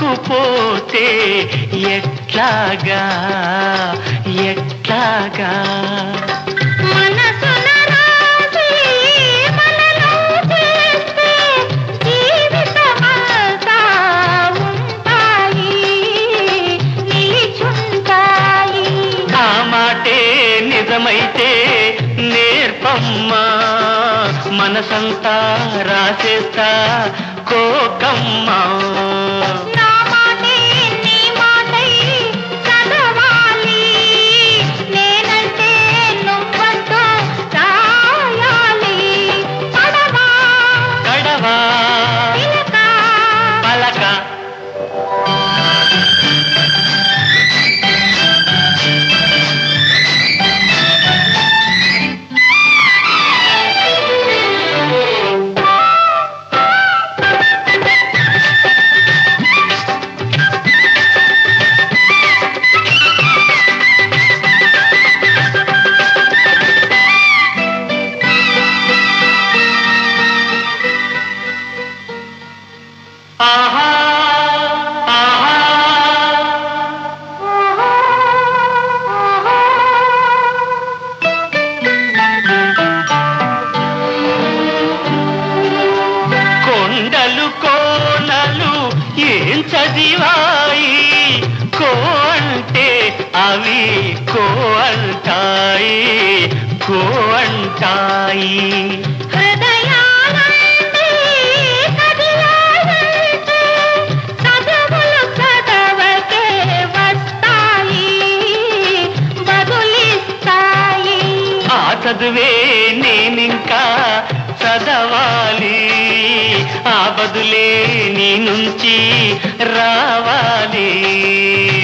రాసుకుపోతే ఎట్లాగా ఎట్లాగా మనసున రాసి మనలో చేస్తే జీవితమంతా ఉంటాయి నిలిచుంటాయి ఆ మాటే నిజమైతే నేర్పమ్మా మనసంతా రాసేస్తా కోకమ్మా నా మాటే నీ మాటై చదవాలి నేనంటే నువ్వంటూ రాయాలి పడవా గడవా పిలక పలక ఆహా ఆహా కొండలు కోనలు ఏం చదివాయి కో అంటే అవి కో అంటాయి కో అంటాయి హృదయాలంటే కదిలాలంటే చదువులు చదవకే వస్తాయి బదులిస్తాయి ఆ చదువే నేనింకా చదవాలి ఆ బదులే నీ నుంచి రావాలి